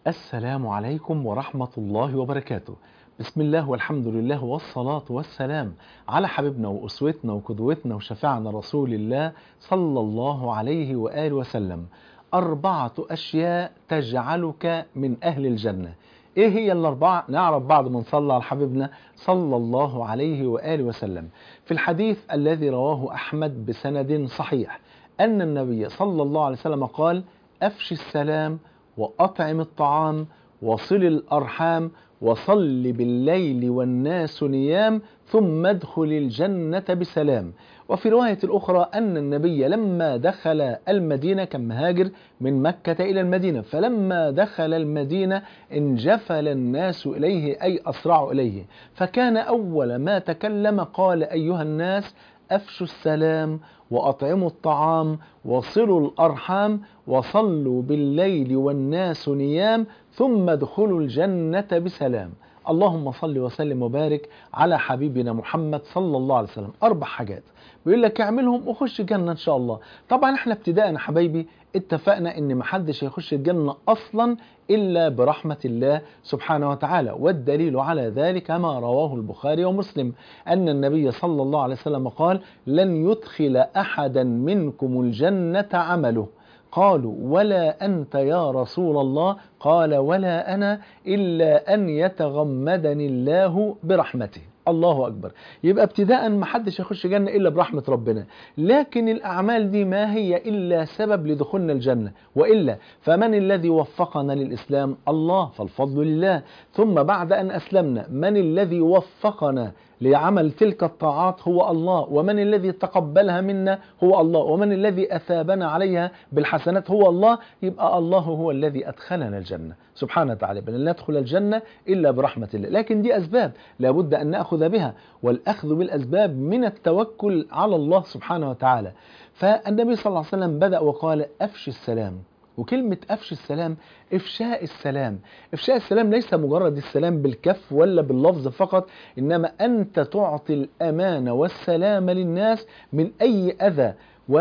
السلام عليكم ورحمة الله وبركاته بسم الله والحمد لله والصلاة والسلام على حبيبنا وأسوتنا وقدوتنا وشفيعنا رسول الله صلى الله عليه وآله وسلم أربعة أشياء تجعلك من أهل الجنة إيه هي الأربعة؟ نعرف بعد ما نصلى على حبيبنا صلى الله عليه وآله وسلم في الحديث الذي رواه أحمد بسند صحيح أن النبي صلى الله عليه وسلم قال أفشي السلام وأطعم الطعام وصل الأرحام وصل بالليل والناس نيام ثم ادخل الجنة بسلام وفي رواية الأخرى أن النبي لما دخل المدينة كان مهاجر من مكة إلى المدينة فلما دخل المدينة انجفل الناس إليه أي أسرعوا إليه فكان أول ما تكلم قال أيها الناس أفشوا السلام وأطعموا الطعام وصلوا الأرحام وصلوا بالليل والناس نيام ثم ادخلوا الجنة بسلام اللهم صل وسلم وبارك على حبيبنا محمد صلى الله عليه وسلم أربع حاجات بيقول لك اعملهم وخش الجنة إن شاء الله طبعا احنا ابتداء يا حبايبي اتفقنا ان محدش هيخش الجنة اصلا الا برحمة الله سبحانه وتعالى والدليل على ذلك ما رواه البخاري ومسلم ان النبي صلى الله عليه وسلم قال لن يدخل احدا منكم الجنة عمله قالوا ولا أنت يا رسول الله قال ولا أنا إلا أن يتغمدني الله برحمته الله أكبر يبقى ابتداء ما حدش يخش جنة إلا برحمة ربنا لكن الأعمال دي ما هي إلا سبب لدخولنا الجنة وإلا فمن الذي وفقنا للإسلام الله فالفضل لله ثم بعد أن أسلمنا من الذي وفقنا لعمل تلك الطاعات هو الله ومن الذي تقبلها منا هو الله ومن الذي أثابنا عليها بالحسنات هو الله يبقى الله هو الذي أدخلنا الجنة سبحانه وتعالى بل لا ندخل الجنة إلا برحمة الله لكن دي أسباب لابد أن نأخذ بها والأخذ بالأسباب من التوكل على الله سبحانه وتعالى فالنبي صلى الله عليه وسلم بدأ وقال أفشي السلام وكلمة أفشي السلام إفشاء السلام إفشاء السلام ليس مجرد السلام بالكف ولا باللفظ فقط إنما أنت تعطي الأمان والسلام للناس من أي أذى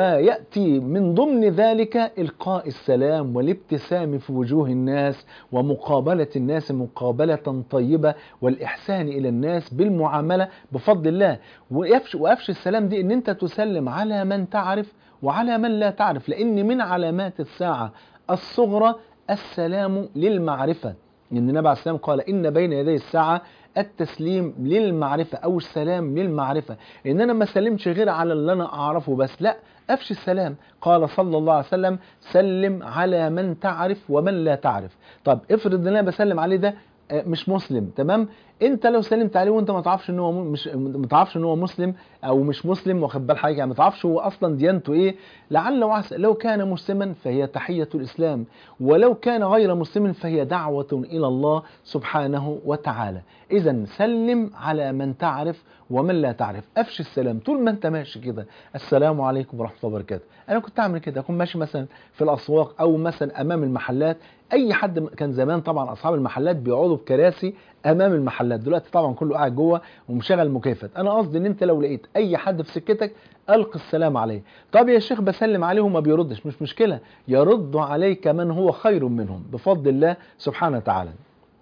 ويأتي من ضمن ذلك إلقاء السلام والابتسام في وجوه الناس ومقابلة الناس مقابلة طيبة والإحسان إلى الناس بالمعاملة بفضل الله ويفش, وأفشي السلام دي أن أنت تسلم على من تعرف وعلى من لا تعرف لأن من علامات الساعة الصغرى السلام للمعرفة إن النبي عليه السلام قال إن بين يدي الساعة التسليم للمعرفة أو السلام للمعرفة إن أنا ما سلمش غير على اللي أنا أعرفه بس لا أفشي السلام قال صلى الله عليه وسلم سلم على من تعرف ومن لا تعرف طب افرض ان انا بسلم عليه ده مش مسلم تمام انت لو سلمت عليه وانت ما تعرفش ان هو مش ما تعرفش ان هو مسلم او مش مسلم واخد بال حضرتك يعني ما تعرفش هو اصلا ديانته ايه لعل وعسى لو كان مسلما فهي تحيه الاسلام ولو كان غير مسلم فهي دعوه الى الله سبحانه وتعالى اذا سلم على من تعرف ومن لا تعرف افشي السلام طول ما انت ماشي كده السلام عليكم ورحمه الله وبركاته انا كنت اعمل كده اكون ماشي مثلا في الاسواق او مثلا امام المحلات اي حد كان زمان طبعا اصحاب المحلات بيقعدوا بكراسي امام المحلات دلوقتي طبعا كله قاعد جوه ومشغل مكيفات انا قصدي ان انت لو لقيت اي حد في سكتك القي السلام عليه طب يا شيخ بسلم عليه وما بيردش مش مشكله يرد عليك من هو خير منهم بفضل الله سبحانه وتعالى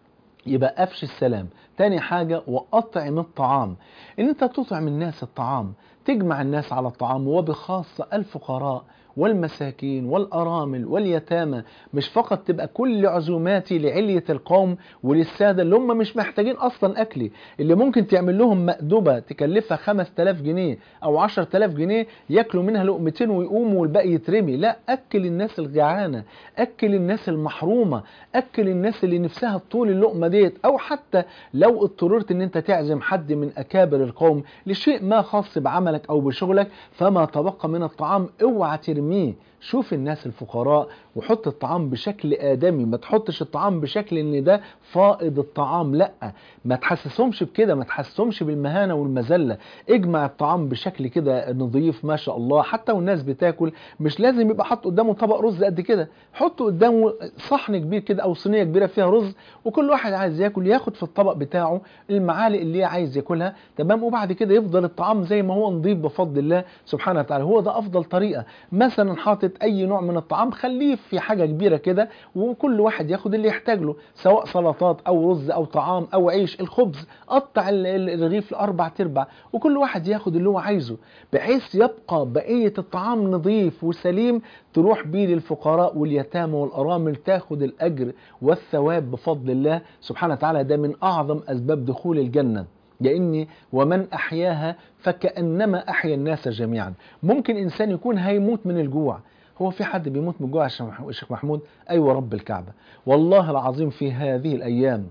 يبقى افشي السلام تاني حاجة وأطعم الطعام إن أنت تطعم الناس الطعام تجمع الناس على الطعام وبخاصة الفقراء والمساكين والأرامل واليتامى مش فقط تبقى كل عزوماتي لعلية القوم وللسادة اللي هم مش محتاجين أصلا أكلي اللي ممكن تعمل لهم مأدبة تكلفها 5000 جنيه أو 10000 جنيه ياكلوا منها لقمتين ويقوموا والباقي يترمي لا أكل الناس الجعانة أكل الناس المحرومة أكل الناس اللي نفسها طول اللقمة ديت أو حتى لو اضطررت ان انت تعزم حد من أكابر القوم لشيء ما خاص بعملك أو بشغلك فما تبقى من الطعام اوعى ترميه شوف الناس الفقراء وحط الطعام بشكل آدمي ما تحطش الطعام بشكل ان ده فائض الطعام لا ما تحسسهمش بكده ما تحسسهمش بالمهانة والمذلة اجمع الطعام بشكل كده نظيف ما شاء الله حتى والناس بتاكل مش لازم يبقى حط قدامه طبق رز قد كده حط قدامه صحن كبير كده او صينية كبيرة فيها رز وكل واحد عايز ياكل ياخد في الطبق بتاعه المعالق اللي عايز ياكلها تمام وبعد كده يفضل الطعام زي ما هو نظيف بفضل الله سبحانه وتعالى هو ده افضل طريقة مثلا حاطط اي نوع من الطعام خليه في حاجه كبيره كده وكل واحد ياخد اللي يحتاج له سواء سلطات او رز او طعام او عيش الخبز قطع ال- ال- الرغيف لاربع تربع وكل واحد ياخد اللي هو عايزه بحيث يبقى بقيه الطعام نظيف وسليم تروح بيه للفقراء واليتامى والارامل تاخد الاجر والثواب بفضل الله سبحانه وتعالى ده من اعظم اسباب دخول الجنه لاني ومن احياها فكانما احيا الناس جميعا ممكن انسان يكون هيموت من الجوع هو في حد بيموت من الجوع يا شيخ مح- شيخ محمود ايوه رب الكعبه والله العظيم في هذه الايام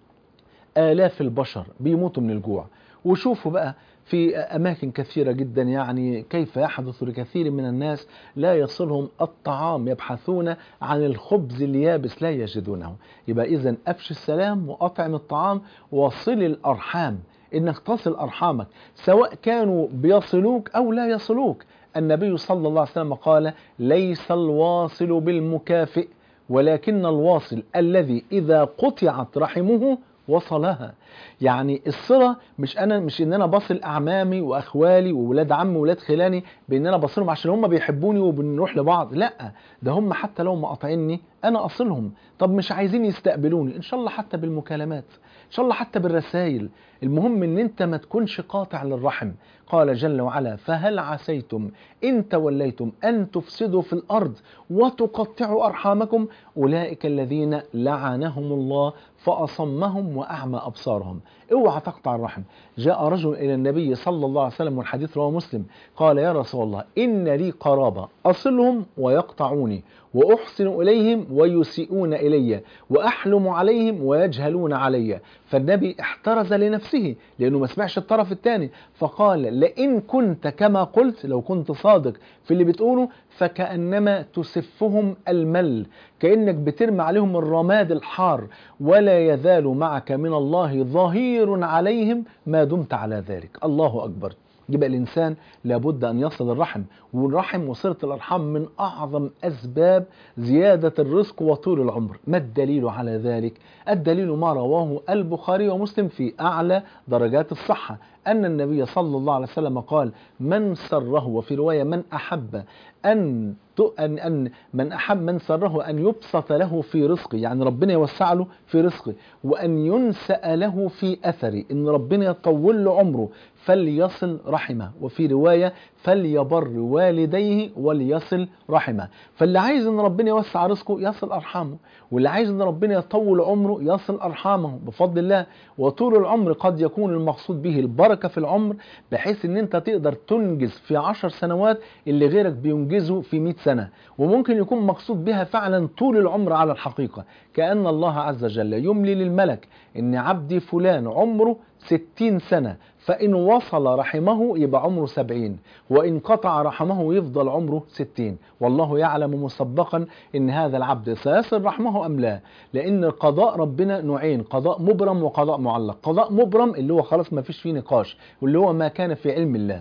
آلاف البشر بيموتوا من الجوع وشوفوا بقى في أماكن كثيرة جدا يعني كيف يحدث لكثير من الناس لا يصلهم الطعام يبحثون عن الخبز اليابس لا يجدونه يبقى إذا أفش السلام وأطعم الطعام وصل الأرحام إنك تصل أرحامك سواء كانوا بيصلوك أو لا يصلوك النبي صلى الله عليه وسلم قال ليس الواصل بالمكافئ ولكن الواصل الذي إذا قطعت رحمه وصلها يعني الصلة مش أنا مش إن أنا بصل أعمامي وأخوالي وولاد عمي وولاد خلاني بإن أنا بصلهم عشان هم بيحبوني وبنروح لبعض لا ده هم حتى لو ما قاطعيني أنا أصلهم طب مش عايزين يستقبلوني إن شاء الله حتى بالمكالمات إن شاء الله حتى بالرسائل المهم إن أنت ما تكونش قاطع للرحم قال جل وعلا فهل عسيتم إن توليتم أن تفسدوا في الأرض وتقطعوا أرحامكم أولئك الذين لعنهم الله فأصمهم وأعمى أبصارهم اوعى تقطع الرحم جاء رجل إلى النبي صلى الله عليه وسلم والحديث رواه مسلم قال يا رسول الله إن لي قرابة أصلهم ويقطعوني وأحسن إليهم ويسيئون إلي وأحلم عليهم ويجهلون علي فالنبي احترز لنفسه لأنه ما سمعش الطرف الثاني فقال لئن كنت كما قلت لو كنت صادق في اللي بتقوله فكأنما تسفهم المل كأنك بترمي عليهم الرماد الحار ولا يزال معك من الله ظهير عليهم ما دمت على ذلك الله أكبر يبقى الإنسان لابد أن يصل الرحم والرحم وصلة الأرحام من أعظم أسباب زيادة الرزق وطول العمر ما الدليل على ذلك؟ الدليل ما رواه البخاري ومسلم في أعلى درجات الصحة أن النبي صلى الله عليه وسلم قال من سره وفي رواية من أحب أن أن أن من أحب من سره أن يبسط له في رزقه يعني ربنا يوسع له في رزقه وأن ينسأ له في أثره إن ربنا يطول له عمره فليصل رحمه وفي رواية فليبر والديه وليصل رحمه فاللي عايز ان ربنا يوسع رزقه يصل ارحامه واللي عايز ان ربنا يطول عمره يصل ارحامه بفضل الله وطول العمر قد يكون المقصود به البركه في العمر بحيث ان انت تقدر تنجز في عشر سنوات اللي غيرك بينجزه في 100 سنه وممكن يكون مقصود بها فعلا طول العمر على الحقيقه كان الله عز وجل يملي للملك ان عبدي فلان عمره ستين سنة فإن وصل رحمه يبقى عمره سبعين وإن قطع رحمه يفضل عمره ستين والله يعلم مسبقا إن هذا العبد سيصل رحمه أم لا لأن قضاء ربنا نوعين قضاء مبرم وقضاء معلق قضاء مبرم اللي هو خلاص ما فيش فيه نقاش واللي هو ما كان في علم الله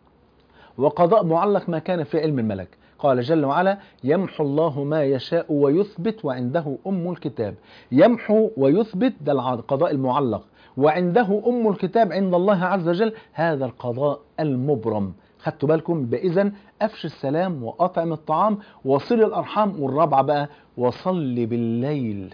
وقضاء معلق ما كان في علم الملك قال جل وعلا يمحو الله ما يشاء ويثبت وعنده أم الكتاب يمحو ويثبت ده القضاء المعلق وعنده أم الكتاب عند الله عز وجل هذا القضاء المبرم خدتوا بالكم بإذن أفش السلام وأطعم الطعام وصل الأرحام والرابعة بقى وصل بالليل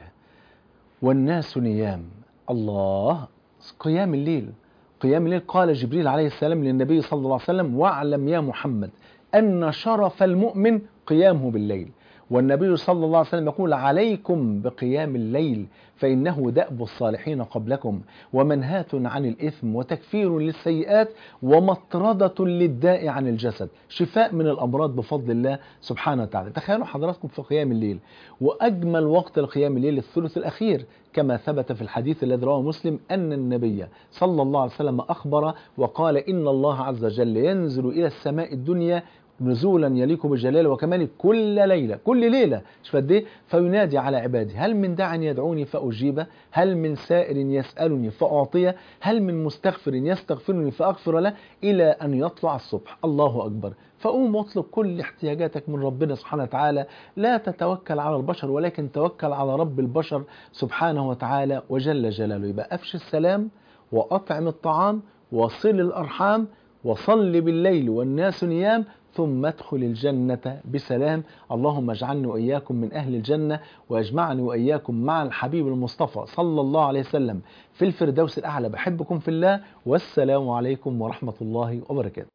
والناس نيام الله قيام الليل قيام الليل قال جبريل عليه السلام للنبي صلى الله عليه وسلم واعلم يا محمد أن شرف المؤمن قيامه بالليل والنبي صلى الله عليه وسلم يقول عليكم بقيام الليل فإنه دأب الصالحين قبلكم ومنهاة عن الإثم وتكفير للسيئات ومطردة للداء عن الجسد شفاء من الأمراض بفضل الله سبحانه وتعالى تخيلوا حضراتكم في قيام الليل وأجمل وقت لقيام الليل الثلث الأخير كما ثبت في الحديث الذي رواه مسلم أن النبي صلى الله عليه وسلم أخبر وقال إن الله عز وجل ينزل إلى السماء الدنيا نزولا يليق بجلاله وكماله كل ليلة كل ليلة شوف قد ايه فينادي على عباده هل من داع يدعوني فأجيبه هل من سائر يسألني فأعطيه هل من مستغفر يستغفرني فأغفر له إلى أن يطلع الصبح الله أكبر فقوم واطلب كل احتياجاتك من ربنا سبحانه وتعالى لا تتوكل على البشر ولكن توكل على رب البشر سبحانه وتعالى وجل جلاله يبقى أفش السلام وأطعم الطعام وصل الأرحام وصل بالليل والناس نيام ثم ادخل الجنة بسلام اللهم اجعلني وإياكم من أهل الجنة واجمعني وإياكم مع الحبيب المصطفى صلى الله عليه وسلم في الفردوس الأعلى بحبكم في الله والسلام عليكم ورحمة الله وبركاته